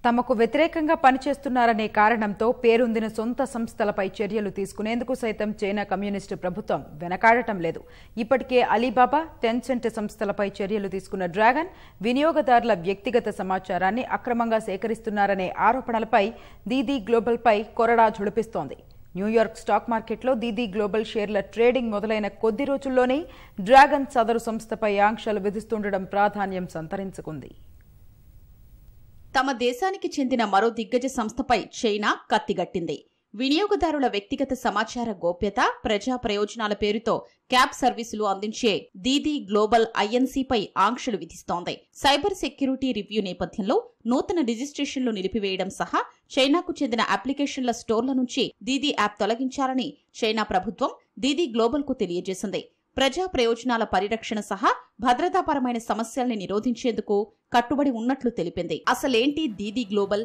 తమకు వ్యతిరేకంగా పనిచేస్తున్నారనే కారణంతో పేరొందిన సొంత సంస్థలపై చర్యలు తీసుకునేందుకు సైతం చైనా కమ్యూనిస్టు ప్రభుత్వం వెనకాడటం లేదు ఇప్పటికే అలీబాబా టెన్సెంట్ సంస్థలపై చర్యలు తీసుకున్న డ్రాగన్ వినియోగదారుల వ్యక్తిగత సమాచారాన్ని అక్రమంగా సేకరిస్తున్నారనే ఆరోపణలపై దీదీ గ్లోబల్పై కొరడా ఝుడిపిస్తోంది న్యూయార్క్ స్టాక్ మార్కెట్లో దీదీ గ్లోబల్ షేర్ల ట్రేడింగ్ మొదలైన కొద్ది రోజుల్లోనే డ్రాగన్ సదరు సంస్థపై ఆంక్షలు విధిస్తుండడం ప్రాధాన్యం సంతరించుకుంది తమ దేశానికి చెందిన మరో దిగ్గజ సంస్థపై చైనా కత్తిగట్టింది వినియోగదారుల వ్యక్తిగత సమాచార గోప్యత ప్రజా ప్రయోజనాల పేరుతో క్యాబ్ సర్వీసులు అందించే దీదీ గ్లోబల్ ఐఎన్సీపై ఆంక్షలు విధిస్తోంది సైబర్ సెక్యూరిటీ రివ్యూ నేపథ్యంలో నూతన రిజిస్ట్రేషన్లు నిలిపివేయడం సహా చైనాకు చెందిన అప్లికేషన్ల స్టోర్ల నుంచి దీదీ యాప్ తొలగించాలని చైనా ప్రభుత్వం దీదీ గ్లోబల్ కు తెలియజేసింది ప్రజా ప్రయోజనాల పరిరక్షణ సహా భద్రతాపరమైన సమస్యల్ని నిరోధించేందుకు కట్టుబడి ఉన్నట్లు తెలిపింది అసలేంటి Didi Global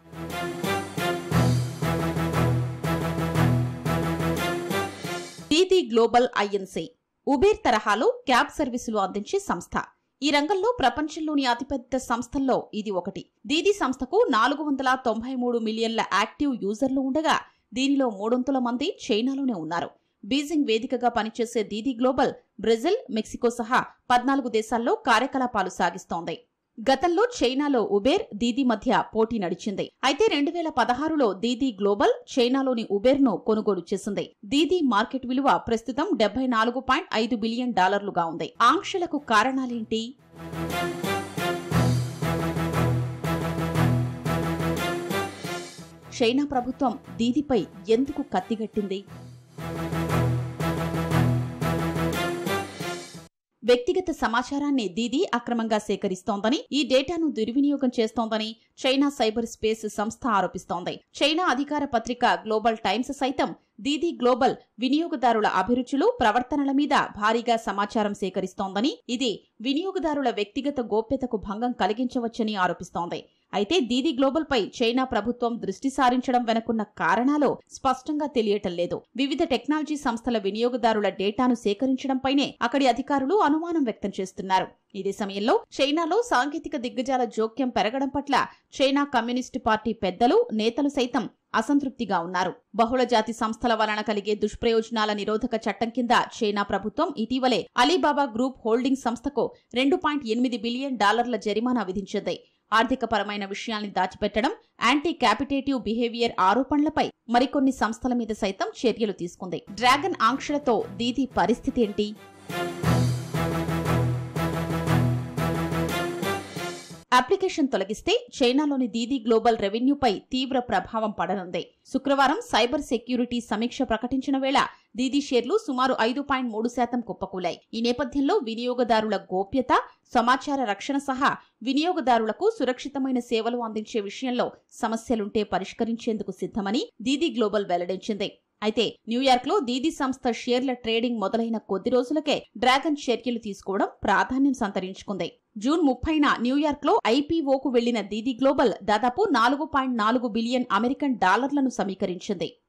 Didi Global INC Uber తరహాలో క్యాబ్ సర్వీసులు అందించే సంస్థ ఈ రంగంలో ప్రపంచంలోని అతిపెద్ద సంస్థల్లో ఇది ఒకటి దీదీ సంస్థకు నాలుగు వందల తొంభై మూడు మిలియన్ల యాక్టివ్ యూజర్లు ఉండగా దీనిలో మూడొంతుల మంది చైనాలోనే ఉన్నారు బీజింగ్ వేదికగా పనిచేసే దీదీ గ్లోబల్ బ్రెజిల్ మెక్సికో సహా పద్నాలుగు దేశాల్లో కార్యకలాపాలు సాగిస్తోంది గతంలో చైనాలో ఉబేర్ దీదీ మధ్య పోటీ నడిచింది అయితే రెండు వేల పదహారులో దీదీ గ్లోబల్ చైనాలోని ఉబేర్ ను కొనుగోలు చేసింది దీదీ మార్కెట్ విలువ ప్రస్తుతం డెబ్బై నాలుగు పాయింట్ ఐదు బిలియన్ డాలర్లుగా ఉంది ఆంక్షలకు కారణాలేంటి చైనా ప్రభుత్వం దీదీపై ఎందుకు కత్తిగట్టింది వ్యక్తిగత సమాచారాన్ని దీదీ అక్రమంగా సేకరిస్తోందని ఈ డేటాను దుర్వినియోగం చేస్తోందని చైనా సైబర్ స్పేస్ సంస్థ ఆరోపిస్తోంది చైనా అధికార పత్రిక గ్లోబల్ టైమ్స్ సైతం దీదీ గ్లోబల్ వినియోగదారుల అభిరుచులు ప్రవర్తనల మీద భారీగా సమాచారం సేకరిస్తోందని ఇది వినియోగదారుల వ్యక్తిగత గోప్యతకు భంగం కలిగించవచ్చని ఆరోపిస్తోంది అయితే దీదీ గ్లోబల్ పై చైనా ప్రభుత్వం దృష్టి సారించడం వెనుకున్న కారణాలు స్పష్టంగా తెలియటం లేదు వివిధ టెక్నాలజీ సంస్థల వినియోగదారుల డేటాను సేకరించడంపైనే అక్కడి అధికారులు అనుమానం వ్యక్తం చేస్తున్నారు ఇదే సమయంలో చైనాలో సాంకేతిక దిగ్గజాల జోక్యం పెరగడం పట్ల చైనా కమ్యూనిస్టు పార్టీ పెద్దలు నేతలు సైతం అసంతృప్తిగా ఉన్నారు బహుళజాతి సంస్థల వలన కలిగే దుష్ప్రయోజనాల నిరోధక చట్టం కింద చైనా ప్రభుత్వం ఇటీవలే అలీబాబా గ్రూప్ హోల్డింగ్ సంస్థకు రెండు పాయింట్ ఎనిమిది బిలియన్ డాలర్ల జరిమానా విధించింది ఆర్థికపరమైన విషయాల్ని దాచిపెట్టడం యాంటీ క్యాపిటేటివ్ బిహేవియర్ ఆరోపణలపై మరికొన్ని సంస్థల మీద సైతం చర్యలు తీసుకుంది డ్రాగన్ ఆంక్షలతో దీదీ పరిస్థితి ఏంటి అప్లికేషన్ తొలగిస్తే చైనాలోని దీదీ గ్లోబల్ రెవెన్యూపై తీవ్ర ప్రభావం పడనుంది శుక్రవారం సైబర్ సెక్యూరిటీ సమీక్ష ప్రకటించిన వేళ దీదీ షేర్లు సుమారు ఐదు పాయింట్ మూడు శాతం కుప్పకూలాయి ఈ నేపథ్యంలో వినియోగదారుల గోప్యత సమాచార రక్షణ సహా వినియోగదారులకు సురక్షితమైన సేవలు అందించే విషయంలో సమస్యలుంటే పరిష్కరించేందుకు సిద్ధమని దీదీ గ్లోబల్ వెల్లడించింది అయితే న్యూయార్క్ లో దీదీ సంస్థ షేర్ల ట్రేడింగ్ మొదలైన కొద్ది రోజులకే డ్రాగన్ చర్యలు తీసుకోవడం ప్రాధాన్యం సంతరించుకుంది జూన్ ముప్పైన న్యూయార్క్ లో ఐపీఓకు వెళ్లిన దీదీ గ్లోబల్ దాదాపు నాలుగు పాయింట్ నాలుగు బిలియన్ అమెరికన్ డాలర్లను సమీకరించింది